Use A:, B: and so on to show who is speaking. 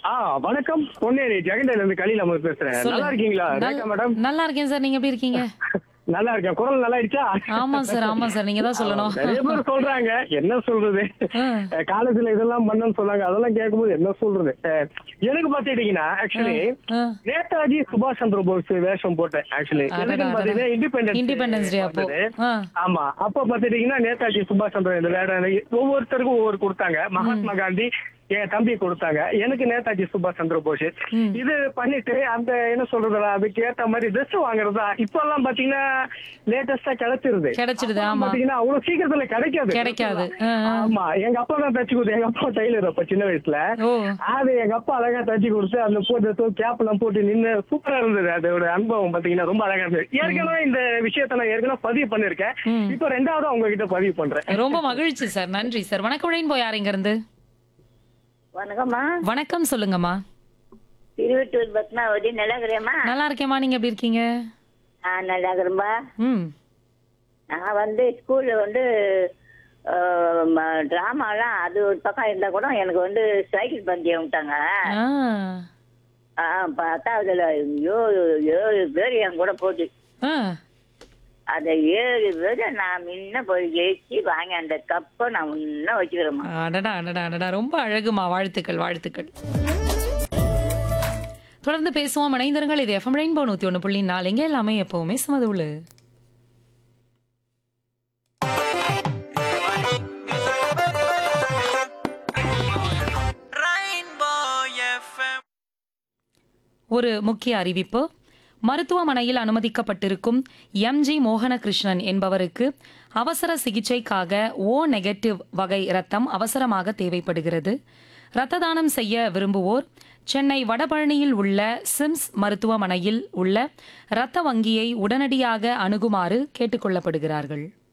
A: ஆ வணக்கம் பொன்னேரி ஜெகண்டையில இருந்து கலியில அமர் பேசுறேன்
B: சொல்லு.
A: நல்லா இருக்கீங்களா
B: நல்-
A: ரேகா மேடம்
B: நல்லா இருக்கேன் சார் நீங்க எப்படி இருக்கீங்க
A: நல்லா இருக்கேன் குரல் நல்லா ஆயிடுச்சா
B: ஆமா சார் ஆமா சார் நீங்க தான் சொல்லணும்
A: நிறைய பேர் சொல்றாங்க என்ன சொல்றது
B: ஆ.
A: காலேஜ்ல இதெல்லாம் பண்ணன்னு சொன்னாங்க அதெல்லாம் கேட்கும்போது என்ன சொல்றது அஹ், எனக்கு பாத்துட்டீங்கன்னா ஆக்சுவலி
B: ஆ.
A: நேதாஜி சுபாஷ் சந்திர போஸ் வேஷம் போட்டேன் ஆக்சுவலி
B: அடடா,
A: எதுக்குன்னு பாத்தீங்கன்னா இண்டிபெண்டன்ஸ்
B: இண்டிபெண்டன்ஸ் டே அப்போ ஆ.
A: ஆமா அப்ப பாத்துட்டீங்கன்னா நேதாஜி சுபாஷ் சந்திர இந்த வேற ஒவ்வொருத்தருக்கும் ஒவ்வொரு கொடுத்தாங்க மகாத்மா காந்தி என் தம்பி கொடுத்தாங்க எனக்கு நேதாஜி சுபாஷ் சந்திர போஸ்
B: ம்.
A: இது பண்ணிட்டு அந்த என்ன சொல்றது அதுக்கு ஏத்த மாதிரி ட்ரெஸ் வாங்குறதா இப்ப எல்லாம் பாத்தீங்கன்னா லேட்டஸ்டா கிடைச்சிருது
B: கிடைச்சிடுது,
A: அப்ப
B: ஆமா.
A: பாத்தீங்கன்னா அவ்வளவு சீக்கிரத்துல கிடைக்காது
B: கிடைக்காது. ஆ, ஆ.
A: ஆமா எங்க அப்பா தான் தச்சு கொடுத்து எங்க அப்பா டெய்லர் அப்ப சின்ன வயசுல
B: ஓ
A: அது எங்க அப்பா அழகா தச்சு கொடுத்து அந்த போட்டு கேப் எல்லாம் போட்டு நின்னு சூப்பரா இருந்தது அதோட அனுபவம் பாத்தீங்கன்னா ரொம்ப அழகா இருந்தது ஏற்கனவே இந்த விஷயத்த நான் ஏற்கனவே பதிவு பண்ணிருக்கேன்
B: ம்.
A: இப்ப ரெண்டாவது உங்ககிட்ட பதிவு பண்றேன்
B: ரொம்ப மகிழ்ச்சி சார் நன்றி சார் வணக்கம் ரெயின்போ யார் இங்க இருந்து
C: வணக்கம்மா
B: வணக்கம் சொல்லுங்கம்மா
C: திருவட்டூர் பத்மாவதி நல்லாக்கிறேம்மா
B: நல்லா இருக்கேம்மா நீங்க எப்படி இருக்கீங்க
C: ஆ நல்லாக்கிறேன்பா
B: ம்
C: நான் வந்து ஸ்கூல்ல வந்து ட்ராமாலாம் அது ஒரு பக்கம் இருந்தா கூட எனக்கு வந்து சைக்கிள் பந்தயம் விட்டாங்க
B: ஆ
C: ஆ, பத்தாவதுல ஐயோ ஏழு பேர் என் கூட போச்சு
B: ஆ
C: அந்த ஏழு பேர் நான் முன்ன போய் ஜெயிச்சு வாங்கி அந்த கப்பை நான் முன்ன வச்சுக்கிறேம்மா
B: அடடா அடடா அடடா ரொம்ப அழகுமா வாழ்த்துக்கள் வாழ்த்துக்கள் தொடர்ந்து பேசுவோம் இணைந்திருங்கள் இது எஃப்எம் ரெயின்போ நூத்தி ஒண்ணு புள்ளி நாலு இங்க எல்லாமே எப்பவுமே சுமதுள்ளு ஒரு முக்கிய அறிவிப்பு மருத்துவமனையில் அனுமதிக்கப்பட்டிருக்கும் எம்ஜி மோகனகிருஷ்ணன் என்பவருக்கு அவசர சிகிச்சைக்காக ஓ நெகட்டிவ் வகை இரத்தம் அவசரமாக தேவைப்படுகிறது இரத்த தானம் செய்ய விரும்புவோர் சென்னை வடபழனியில் உள்ள சிம்ஸ் மருத்துவமனையில் உள்ள இரத்த வங்கியை உடனடியாக அணுகுமாறு கேட்டுக்கொள்ளப்படுகிறார்கள்